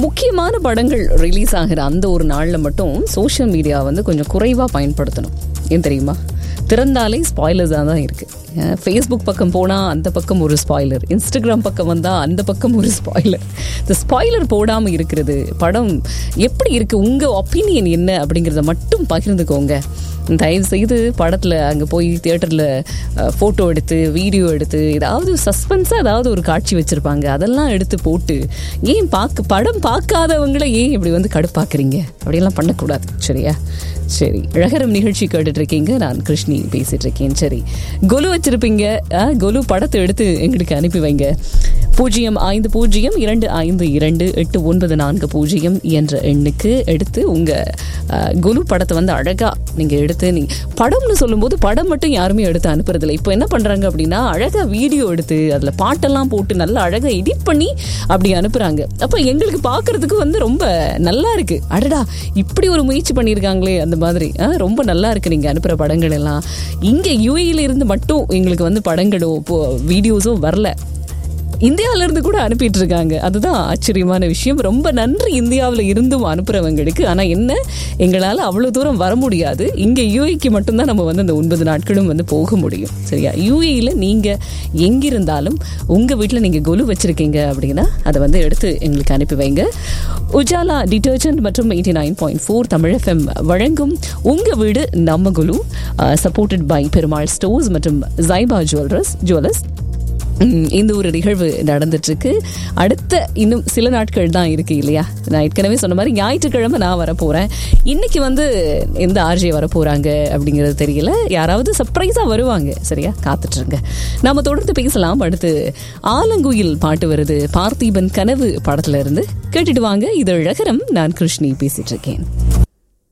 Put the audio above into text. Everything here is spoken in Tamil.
முக்கியமான படங்கள் ரிலீஸ் ஆகிற அந்த ஒரு நாளில் மட்டும் சோஷியல் மீடியா வந்து கொஞ்சம் குறைவாக பயன்படுத்தணும் ஏன் தெரியுமா திறந்தாலே ஸ்பாய்லர்ஸாக தான் இருக்குது ஃபேஸ்புக் பக்கம் போனால் அந்த பக்கம் ஒரு ஸ்பாய்லர் இன்ஸ்டாகிராம் பக்கம் வந்தால் அந்த பக்கம் ஒரு ஸ்பாய்லர் இந்த ஸ்பாய்லர் போடாமல் இருக்கிறது படம் எப்படி இருக்குது உங்கள் ஒப்பீனியன் என்ன அப்படிங்கிறத மட்டும் பகிர்ந்துக்கோங்க தயவு செய்து படத்தில் அங்கே போய் தியேட்டரில் ஃபோட்டோ எடுத்து வீடியோ எடுத்து ஏதாவது சஸ்பென்ஸாக ஏதாவது ஒரு காட்சி வச்சுருப்பாங்க அதெல்லாம் எடுத்து போட்டு ஏன் பார்க்க படம் பார்க்காதவங்கள ஏன் இப்படி வந்து கடுப்பாக்குறீங்க அப்படியெல்லாம் பண்ணக்கூடாது சரியா சரி அழகரம் நிகழ்ச்சி கேட்டுட்டு இருக்கீங்க நான் கிருஷ்ணி பேசிட்டு இருக்கேன் சரி கொலு வச்சிருப்பீங்க ஆ, கொலு படத்தை எடுத்து எங்களுக்கு அனுப்பி வைங்க பூஜ்ஜியம் ஐந்து பூஜ்ஜியம் இரண்டு ஐந்து இரண்டு எட்டு ஒன்பது நான்கு பூஜ்ஜியம் என்ற எண்ணுக்கு எடுத்து உங்க ஆ, கொலு படத்தை வந்து அழகா நீங்க எடுத்து நீ படம்னு சொல்லும்போது படம் மட்டும் யாருமே எடுத்து அனுப்புறதில்ல இப்போ என்ன பண்றாங்க அப்படின்னா அழகா வீடியோ எடுத்து அதுல பாட்டெல்லாம் போட்டு நல்லா அழகா எடிட் பண்ணி அப்படி அனுப்புறாங்க அப்ப எங்களுக்கு பார்க்கிறதுக்கு வந்து ரொம்ப நல்லா இருக்கு அடடா இப்படி ஒரு முயற்சி பண்ணியிருக்காங்களே அந்த மாதிரி ஆ, ரொம்ப நல்லா இருக்கு நீங்க அனுப்புற படங்கள் எல்லாம் இங்க யூஏல இருந்து மட்டும் எங்களுக்கு வந்து படங்களோ வீடியோஸோ வரல இந்தியாவில இருந்து கூட அனுப்பிட்டு இருக்காங்க அதுதான் ஆச்சரியமான விஷயம் ரொம்ப நன்றி இந்தியாவில் இருந்தும் அனுப்புறவங்களுக்கு ஆனா என்ன எங்களால் அவ்வளவு தூரம் வர முடியாது இங்க யூஏக்கு மட்டும்தான் நம்ம வந்து அந்த ஒன்பது நாட்களும் வந்து போக முடியும் சரியா யூஏல நீங்க எங்கிருந்தாலும் உங்க வீட்டில் நீங்க கொலு வச்சிருக்கீங்க அப்படின்னா அதை வந்து எடுத்து எங்களுக்கு அனுப்பி வைங்க உஜாலா டிட்டர்ஜென்ட் மற்றும் eighty nine point four Tamil FM வழங்கும் உங்க வீடு நம்ம குலு சப்போர்ட்டட் பை பெருமாள் ஸ்டோர்ஸ் மற்றும் ஜைபா ஜுவல்லர்ஸ் ஜுவல்லர்ஸ் ம், இந்த ஒரு நிகழ்வு நடந்துட்டு இருக்கு அடுத்த இன்னும் சில நாட்கள் தான் இருக்கு இல்லையா நான் ஏற்கனவே சொன்ன மாதிரி ஞாயிற்றுக்கிழமை நான் வரப்போறேன் இன்னைக்கு வந்து எந்த ஆர்ஜே வரப்போறாங்க அப்படிங்கிறது தெரியல யாராவது சர்ப்ரைஸா வருவாங்க சரியா காத்துட்ருங்க நாம தொடர்ந்து பேசலாம் அடுத்து ஆலங்குயில் பாட்டு வருது பார்த்திபன் கனவு படத்துல இருந்து கேட்டுட்டு வாங்க இது அழகரம் நான் கிருஷ்ணி பேசிட்டு இருக்கேன்